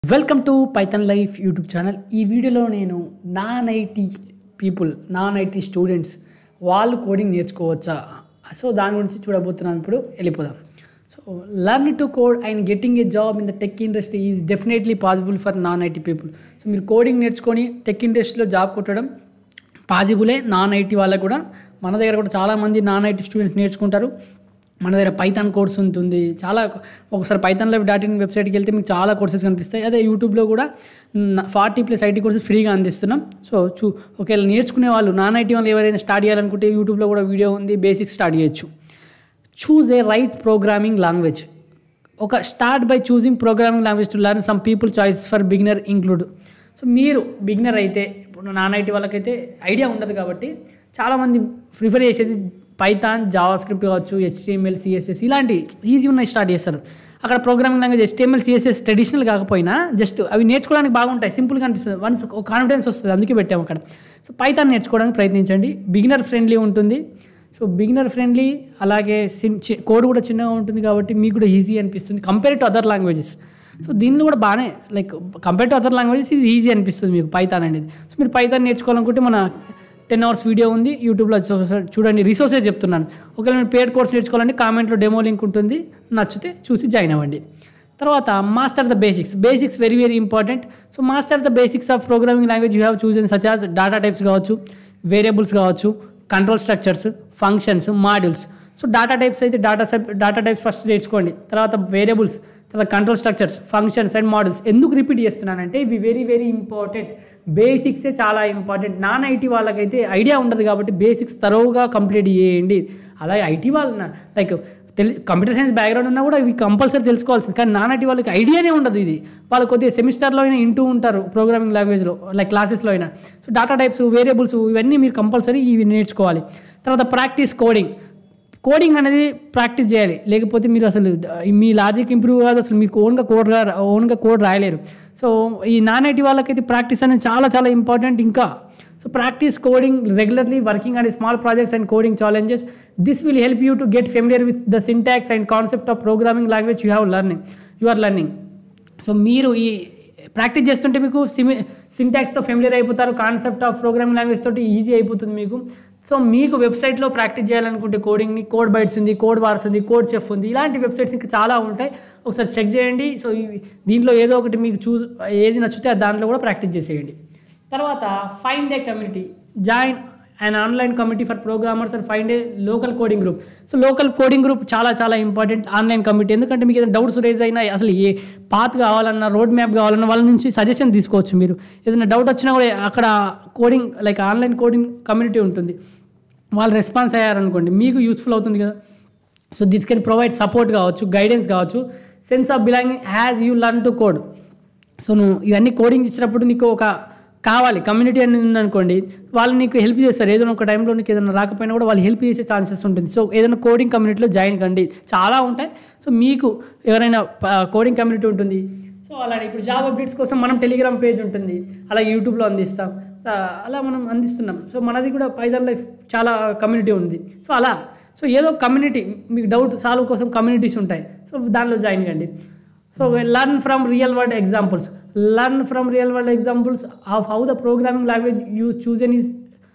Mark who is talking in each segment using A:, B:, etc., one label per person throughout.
A: welcome to Python life YouTube channel ఈ వీడియోలో నేను non IT people non IT students వాళ్ళు కోడింగ్ నేర్చుకోవచ్చా సో దాని గురించి చూడబోతున్నాం ఇప్పుడు వెళ్ళిపోదాం so learn to code and getting a job in the tech industry is definitely possible for non IT people so మీరు కోడింగ్ నేర్చుకొని టెక్ ఇండస్ట్రీలో జాబ్ కొట్టడం పాసిబులే నాన్ ఐటీ వాళ్ళకు కూడా మన దగ్గర కూడా చాలామంది నాన్ ఐటీ స్టూడెంట్స్ నేర్చుకుంటారు మన దగ్గర పైథాన్ కోర్స్ ఉంటుంది చాలా ఒకసారి పైథాన్ లైవ్ డాట్ ఇన్ వెబ్సైట్కి వెళ్తే మీకు చాలా కోర్సెస్ కనిపిస్తాయి అదే యూట్యూబ్లో కూడా ఫార్టీ ప్లస్ ఐటీ కోర్సెస్ ఫ్రీగా అందిస్తున్నాం సో చూ ఒకవేళ నేర్చుకునే వాళ్ళు నాన్ ఐటీ వాళ్ళు ఎవరైనా స్టార్ట్ చేయాలనుకుంటే యూట్యూబ్లో కూడా వీడియో ఉంది బేసిక్స్ స్టార్ట్ చేయొచ్చు choose a right programming language ఒక start by choosing programming language to learn some people choice for beginner include so మీరు బిగినర్ అయితే ఇప్పుడు నాన్ ఐటీ వాళ్ళకైతే ఐడియా ఉండదు కాబట్టి చాలామంది ప్రిఫర్ చేసేది పైథాన్ జావా స్క్రిప్ట్ కావచ్చు హెచ్టిఎంఎల్ సిఎస్ఎస్ ఇలాంటి ఈజీ ఉన్నాయి స్టార్ట్ చేస్తారు అక్కడ programming language HTML CSS traditional కాకపోయినా జస్ట్ అవి నేర్చుకోవడానికి బాగుంటాయి సింపుల్గా అనిపిస్తుంది వన్స్ ఒక కాన్ఫిడెన్స్ వస్తుంది అందుకే పెట్టాము అక్కడ సో పైథాన్ నేర్చుకోవడానికి ప్రయత్నించండి బిగినర్ ఫ్రెండ్లీ ఉంటుంది సో బిగినర్ ఫ్రెండ్లీ అలాగే సిమ్ కోడ్ కూడా చిన్నగా ఉంటుంది కాబట్టి మీకు కూడా ఈజీ అనిపిస్తుంది compare to other languages so దీనిలో కూడా బాగానే like compare to other languages ఇది ఈజీ అనిపిస్తుంది మీకు పైథాన్ అనేది సో మీరు పైథాన్ నేర్చుకోవాలనుకుంటే మన టెన్ అవర్స్ వీడియో ఉంది యూట్యూబ్లో ఒకసారి చూడండి రిసోర్సెస్ చెప్తున్నాను ఒకవేళ మీరు పేడ్ కోర్స్ నేర్చుకోవాలంటే కామెంట్లో డెమో లింక్ ఉంటుంది నచ్చితే చూసి జాయిన్ అవ్వండి తర్వాత master the basics basics very very important so master the basics of programming language you have chosen such as data types కావచ్చు వేరియబుల్స్ కావచ్చు control structures functions modules so data types అయితే data data types first నేర్చుకోండి తర్వాత variables తర్వాత control structures functions and models ఎందుకు repeat చేస్తున్నానంటే ఇవి very very important బేసిక్సే చాలా ఇంపార్టెంట్ నాన్ ఐటీ వాళ్ళకైతే ఐడియా ఉండదు కాబట్టి బేసిక్స్ తరోగా కంప్లీట్ చేయండి అలాగే ఐటీ వాళ్ళ లైక్ తెలి కంప్యూటర్ సైన్స్ బ్యాక్గ్రౌండ్ ఉన్నా కూడా ఇవి కంపల్సరీ తెలుసుకోవాల్సింది కానీ నాన్ ఐటీ వాళ్ళకి ఐడియానే ఉండదు ఇది వాళ్ళు కొద్దిగా సెమిస్టర్లో అయినా ఇంటూ ఉంటారు ప్రోగ్రామింగ్ లాంగ్వేజ్లో లైక్ క్లాసెస్లో అయినా సో డాటా టైప్స్ వేరియబుల్స్ ఇవన్నీ మీరు కంపల్సరీ ఇవి నేర్చుకోవాలి తర్వాత ప్రాక్టీస్ కోడింగ్ కోడింగ్ అనేది ప్రాక్టీస్ చేయాలి లేకపోతే మీరు అసలు మీ లాజిక్ ఇంప్రూవ్ కాదు అసలు మీకు ఓన్గా కోడ్ ఓన్గా కోడ్ రాయలేరు సో ఈ నాన్ ఐటీ వాళ్ళకైతే ప్రాక్టీస్ అనేది చాలా చాలా ఇంపార్టెంట్ ఇంకా so practice coding regularly working and small projects and coding challenges this will help you to get familiar with the syntax and concept of programming language you have learning you are learning so మీరు ఈ practice చేస్తుంటే మీకు సిమి సింటాక్స్తో familiar అయిపోతారు concept of programming language తోటి easy అయిపోతుంది మీకు సో మీకు వెబ్సైట్లో ప్రాక్టీస్ చేయాలనుకుంటే కోడింగ్ని కోడ్ బైట్స్ ఉంది కోడ్ వార్స్ ఉంది కోడ్ చెఫ్ ఉంది ఇలాంటి వెబ్సైట్స్ ఇంకా చాలా ఉంటాయి ఒకసారి చెక్ చేయండి సో దీంట్లో ఏదో ఒకటి మీకు చూస్ ఏది నచ్చితే దాంట్లో కూడా ప్రాక్టీస్ చేసేయండి తర్వాత find a community join and online committee for programmers and find a local coding group so local coding group చాలా చాలా ఇంపార్టెంట్ ఆన్లైన్ కమిటీ ఎందుకంటే మీకు ఏదైనా డౌట్స్ రేజ్ అయినా అసలు ఏ పాత్ కావాలన్నా రోడ్ మ్యాప్ కావాలన్నా వాళ్ళ నుంచి సజెషన్ తీసుకోవచ్చు మీరు ఏదైనా డౌట్ వచ్చినా కూడా అక్కడ coding like online coding community ఉంటుంది వాళ్ళు రెస్పాన్స్ అయ్యారనుకోండి మీకు యూస్ఫుల్ అవుతుంది కదా so this can provide support కావచ్చు గైడెన్స్ కావచ్చు sense of belonging has you learn to code so నువ్వు ఇవన్నీ కోడింగ్ ఇచ్చినప్పుడు నీకు ఒక కావాలి కమ్యూనిటీ అని ఉందనుకోండి వాళ్ళు నీకు హెల్ప్ చేస్తారు ఏదైనా ఒక టైంలో నీకు ఏదైనా రాకపోయినా కూడా వాళ్ళు హెల్ప్ చేసే ఛాన్సెస్ ఉంటుంది సో ఏదైనా కోడింగ్ కమ్యూనిటీలో జాయిన్ కండి చాలా ఉంటాయి సో మీకు ఎవరైనా కోడింగ్ కమ్యూనిటీ ఉంటుంది సో అలానే ఇప్పుడు జాబ్ అప్డేట్స్ కోసం మనం టెలిగ్రామ్ పేజ్ ఉంటుంది అలాగే యూట్యూబ్లో అందిస్తాం అలా మనం అందిస్తున్నాం సో మనది కూడా పైదల్ లైఫ్ చాలా కమ్యూనిటీ ఉంది సో అలా సో ఏదో కమ్యూనిటీ మీకు డౌట్ సాల్వ్ కోసం కమ్యూనిటీస్ ఉంటాయి సో దానిలో జాయిన్ కండి so learn from real world examples learn from real world examples of how the programming language use chosen is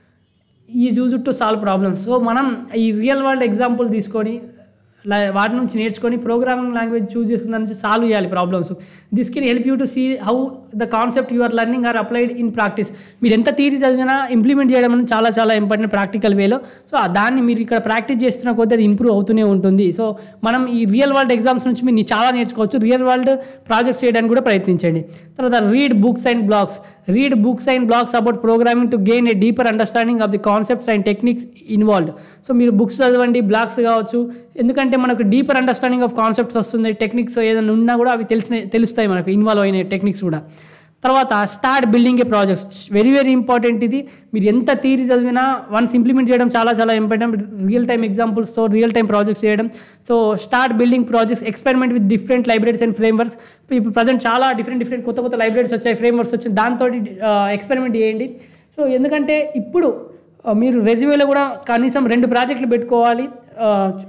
A: is use to solve problems so మనం ఈ real world example తీసుకొని వాటి నుంచి నేర్చుకొని programming language చూస్ చేసుకున్న దాని నుంచి సాల్వ్ చేయాలి problems this can help you to see how the concept you are learning are applied in practice మీరు ఎంత థీరీ చదివినా ఇంప్లిమెంట్ చేయడం అనేది చాలా చాలా ఇంపార్టెంట్ ప్రాక్టికల్ వేలో సో దాన్ని మీరు ఇక్కడ ప్రాక్టీస్ చేస్తున్న కొద్దీ అది ఇంప్రూవ్ అవుతూనే ఉంటుంది సో మనం ఈ రియల్ వరల్డ్ ఎగ్జామ్స్ నుంచి మీరు చాలా నేర్చుకోవచ్చు రియల్ వరల్డ్ ప్రాజెక్ట్స్ చేయడానికి కూడా ప్రయత్నించండి తర్వాత read books and blogs read books and blogs about programming to gain a deeper understanding of the concepts and techniques involved so మీరు బుక్స్ చదవండి బ్లాగ్స్ కావచ్చు ఎందుకంటే మనకు డీపర్ అండర్స్టాండింగ్ ఆఫ్ కాన్సెప్ట్స్ వస్తుంది టెక్నిక్స్ ఏదైనా ఉన్నా కూడా అవి తెలిసిన తెలుస్తాయి మనకు ఇన్వాల్వ్ అయిన టెక్నిక్స్ కూడా తర్వాత start building a projects very very important ఇది మీరు ఎంత థీరీ చదివినా వన్స్ ఇంప్లిమెంట్ చేయడం చాలా చాలా ఇంపార్టెంట్ రియల్ టైమ్ ఎగ్జాంపుల్స్తో రియల్ టైమ్ ప్రాజెక్ట్స్ చేయడం so start building projects experiment with different libraries and frameworks ఇప్పుడు ప్రజెంట్ చాలా డిఫరెంట్ డిఫరెంట్ కొత్త కొత్త లైబ్రరీస్ వచ్చాయి ఫ్రేమ్వర్క్స్ వచ్చాయి దాంతో ఎక్స్పెరిమెంట్ చేయండి సో ఎందుకంటే ఇప్పుడు మీరు రెజ్యూమేలో కూడా కనీసం రెండు ప్రాజెక్టులు పెట్టుకోవాలి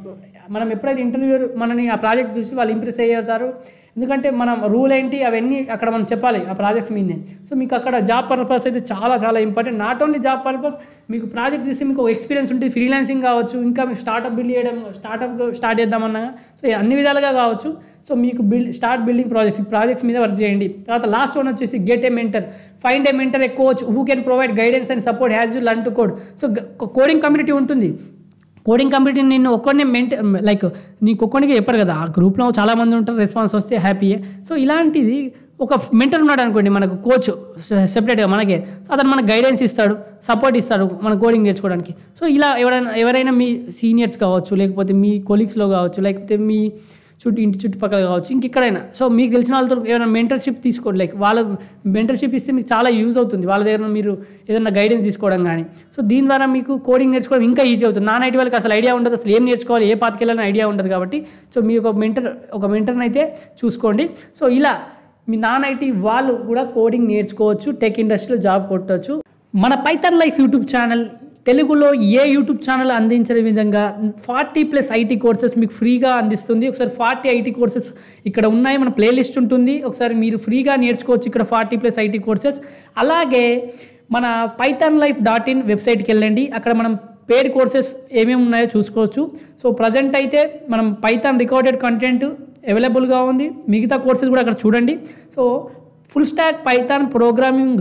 A: మనం ఎప్పుడైతే ఇంటర్వ్యూ మనని ఆ ప్రాజెక్ట్ చూసి వాళ్ళు ఇంప్రెస్ అయ్యేతారు ఎందుకంటే మనం రూల్ ఏంటి అవన్నీ అక్కడ మనం చెప్పాలి ఆ ప్రాజెక్ట్స్ మీదే సో మీకు అక్కడ జాబ్ పర్పస్ అయితే చాలా చాలా important not only job purpose మీకు ప్రాజెక్ట్ చేసి మీకు ఎక్స్పీరియన్స్ ఉంటుంది ఫ్రీలాన్సింగ్ కావచ్చు ఇంకా మీకు స్టార్ట్అప్ బిల్డ్ చేయడం స్టార్ట్అప్ స్టార్ట్ చేద్దామన్నా సో అన్ని విధాలుగా కావచ్చు సో మీకు బిల్డ్ స్టార్ట్ బిల్డింగ్ ప్రాజెక్ట్స్ ఈ ప్రాజెక్ట్స్ మీద వర్క్ చేయండి తర్వాత లాస్ట్ వన్ వచ్చేసి get a mentor find a mentor a coach who can provide guidance and support has you learn to code so coding community ఉంటుంది coding community నేను ఒక్కడిని మెంట like నీకు ఒక్కడికి చెప్పారు కదా ఆ గ్రూప్లో చాలా మంది ఉంటారు రెస్పాన్స్ వస్తే హ్యాపీయే సో ఇలాంటిది ఒక మెంటర్ ఉన్నాడు అనుకోండి మనకు కోచ్ సెపరేట్గా మనకే అతను మనకు గైడెన్స్ ఇస్తాడు సపోర్ట్ ఇస్తాడు మన కోడింగ్ నేర్చుకోవడానికి సో ఇలా ఎవరైనా ఎవరైనా మీ సీనియర్స్ కావచ్చు లేకపోతే మీ కొలీగ్స్లో కావచ్చు లేకపోతే మీ చుట్టూ ఇంటి చుట్టుపక్కల కావచ్చు ఇంకెక్కడైనా సో మీకు తెలిసిన వాళ్ళతో ఏమైనా మెంటర్షిప్ తీసుకోండి లైక్ వాళ్ళ మెంటర్షిప్ ఇస్తే మీకు చాలా యూజ్ అవుతుంది వాళ్ళ దగ్గర మీరు ఏదైనా గైడెన్స్ తీసుకోవడం కానీ సో దీని ద్వారా మీకు కోడింగ్ నేర్చుకోవడం ఇంకా ఈజీ అవుతుంది నాన్ ఐటీ వాళ్ళకి అసలు ఐడియా ఉండదు అసలు ఏం నేర్చుకోవాలి ఏ పాతికెళ్ళాలని ఐడియా ఉండదు కాబట్టి సో మీ ఒక మెంటర్ ఒక మెంటర్ని అయితే చూసుకోండి సో ఇలా మీ నాన్ ఐటీ వాళ్ళు కూడా కోడింగ్ నేర్చుకోవచ్చు టెక్ ఇండస్ట్రీలో జాబ్ కొట్టవచ్చు మన పైథాన్ లైఫ్ యూట్యూబ్ ఛానల్ తెలుగులో ఏ యూట్యూబ్ ఛానల్ అందించే విధంగా ఫార్టీ ప్లస్ ఐటీ కోర్సెస్ మీకు ఫ్రీగా అందిస్తుంది ఒకసారి ఫార్టీ ఐటీ కోర్సెస్ ఇక్కడ ఉన్నాయి మన ప్లేలిస్ట్ ఉంటుంది ఒకసారి మీరు ఫ్రీగా నేర్చుకోవచ్చు ఇక్కడ ఫార్టీ ప్లస్ ఐటీ కోర్సెస్ అలాగే మన పైథాన్ లైఫ్ డాట్ ఇన్ వెబ్సైట్కి వెళ్ళండి అక్కడ మనం పేడ్ కోర్సెస్ ఏమేమి ఉన్నాయో చూసుకోవచ్చు సో ప్రజెంట్ అయితే మనం పైథాన్ రికార్డెడ్ కంటెంట్ అవైలబుల్గా ఉంది మిగతా కోర్సెస్ కూడా అక్కడ చూడండి so full stack Python programming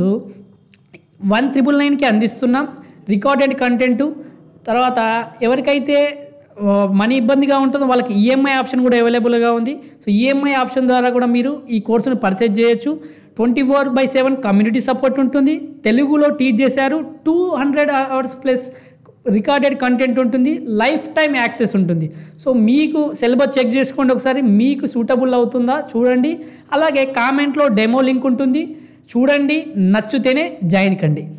A: one triple నైన్కి అందిస్తున్నాం రికార్డెడ్ కంటెంట్ తర్వాత ఎవరికైతే ఆ, మనీ ఇబ్బందిగా ఉంటుందో వాళ్ళకి ఈఎంఐ ఆప్షన్ కూడా అవైలబుల్గా ఉంది సో ఈఎంఐ ఆప్షన్ ద్వారా కూడా మీరు ఈ కోర్సును పర్చేజ్ చేయొచ్చు twenty four by seven community support ఉంటుంది తెలుగులో టీచ్ చేశారు two hundred hours plus recorded content ఉంటుంది లైఫ్ టైం యాక్సెస్ ఉంటుంది సో మీకు సిలబస్ చెక్ చేసుకోండి ఒకసారి మీకు సూటబుల్ అవుతుందా చూడండి అలాగే కామెంట్లో డెమో లింక్ ఉంటుంది చూడండి నచ్చితేనే జాయిన్ కండి